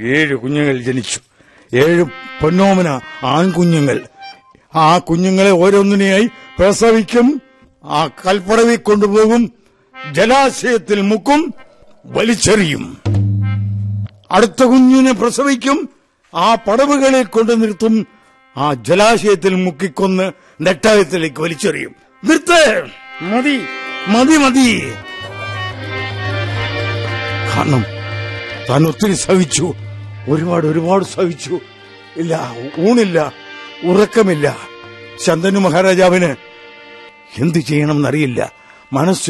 ഏഴ് കുഞ്ഞുങ്ങൾ ജനിച്ചു ഏഴ് പൊന്നോമന ആൺകുഞ്ഞുങ്ങൾ ആ കുഞ്ഞുങ്ങളെ ഓരോന്നിനെയായി പ്രസവിക്കും ആ കൽപ്പടവിൽ കൊണ്ടുപോകും ജലാശയത്തിൽ മുക്കും വലിച്ചെറിയും അടുത്ത കുഞ്ഞിനെ പ്രസവിക്കും ആ പടവുകളിൽ കൊണ്ടു നിർത്തും ആ ജലാശയത്തിൽ മുക്കിക്കൊന്ന് നെട്ടായത്തിലേക്ക് വലിച്ചെറിയും നിർത്ത് മതി മതി മതി കാരണം താൻ ഒത്തിരി സഹിച്ചു ഒരുപാട് ഒരുപാട് സഹിച്ചു ഇല്ല ഊണില്ല ഉറക്കമില്ല ശന്തനു മഹാരാജാവിന് എന്തു ചെയ്യണമെന്നറിയില്ല മനസ്സ്